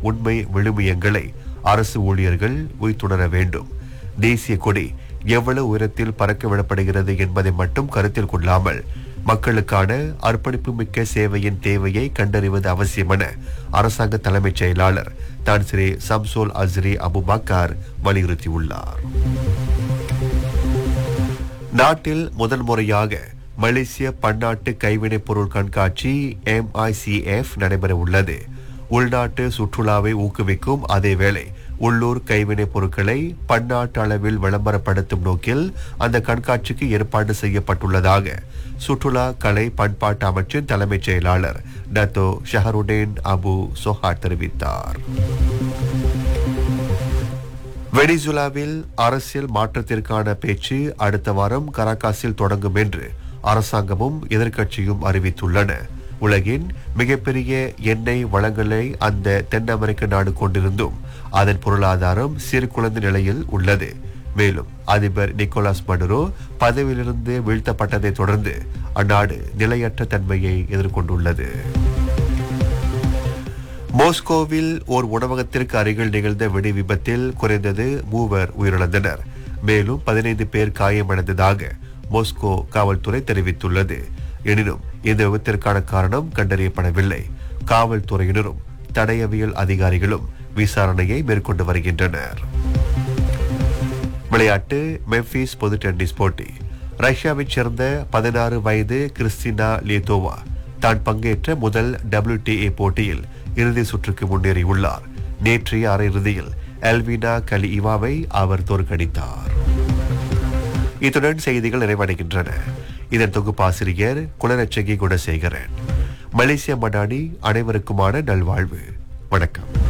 உண்மை விழுமியங்களை அரசு ஊழியர்கள் உய்த்துணர வேண்டும் தேசிய கொடி எவ்வளவு உயரத்தில் பறக்க விடப்படுகிறது என்பதை மட்டும் கருத்தில் கொள்ளாமல் மக்களுக்கான அர்ப்பணிப்பு மிக்க சேவையின் தேவையை கண்டறிவது அவசியம் என அரசாங்க தலைமைச் செயலாளர் தான் ஸ்ரீ சம்சோல் அஸ்ரி அபுபக்கர் வலியுறுத்தியுள்ளார் நாட்டில் முதல் முறையாக மலேசிய பன்னாட்டு கைவினைப் பொருள் கண்காட்சி எம்ஐசிஎஃப் நடைபெற உள்ளது உள்நாட்டு சுற்றுலாவை ஊக்குவிக்கும் அதேவேளை உள்ளூர் கைவினைப் பொருட்களை பன்னாட்டு அளவில் விளம்பரப்படுத்தும் நோக்கில் அந்த கண்காட்சிக்கு ஏற்பாடு செய்யப்பட்டுள்ளதாக சுற்றுலா கலை பண்பாட்டு அமைச்சின் தலைமைச் செயலாளர் டத்தோ ஷஹருடேன் அபு சொஹாட் தெரிவித்தார் வெனிசுலாவில் அரசியல் மாற்றத்திற்கான பேச்சு அடுத்த வாரம் கராகாஸில் தொடங்கும் என்று அரசாங்கமும் எதிர்க்கட்சியும் அறிவித்துள்ளன உலகின் மிகப்பெரிய எண்ணெய் வளங்களை அந்த தென் அமெரிக்க நாடு கொண்டிருந்தும் அதன் பொருளாதாரம் சீர்குலைந்த நிலையில் உள்ளது மேலும் அதிபர் நிக்கோலாஸ் மடுரோ பதவியிலிருந்து வீழ்த்தப்பட்டதைத் தொடர்ந்து அந்நாடு நிலையற்ற தன்மையை எதிர்கொண்டுள்ளது மோஸ்கோவில் ஓர் உணவகத்திற்கு அருகில் நிகழ்ந்த வெடி விபத்தில் குறைந்தது மூவர் உயிரிழந்தனர் மேலும் பதினைந்து பேர் காயமடைந்ததாக மோஸ்கோ காவல்துறை தெரிவித்துள்ளது எனினும் இந்த விபத்திற்கான காரணம் கண்டறியப்படவில்லை காவல்துறையினரும் தடயவியல் அதிகாரிகளும் விசாரணையை மேற்கொண்டு வருகின்றனர் விளையாட்டு மெம்பிஸ் பொது டென்னிஸ் போட்டி ரஷ்யாவைச் சேர்ந்த பதினாறு வயது கிறிஸ்டினா லியத்தோவா தான் பங்கேற்ற முதல் WTA போட்டியில் இறுதி சுற்றுக்கு முன்னேறியுள்ளார் நேற்றைய அரையிறுதியில் எல்வினா கலிஇவாவை அவர் தோற்கடித்தார் இத்துடன் செய்திகள் நிறைவடைகின்றன இதன் தொகுப்பாசிரியர் குலரட்சகி குணசேகரன் மலேசிய மடானி அனைவருக்குமான நல்வாழ்வு வணக்கம்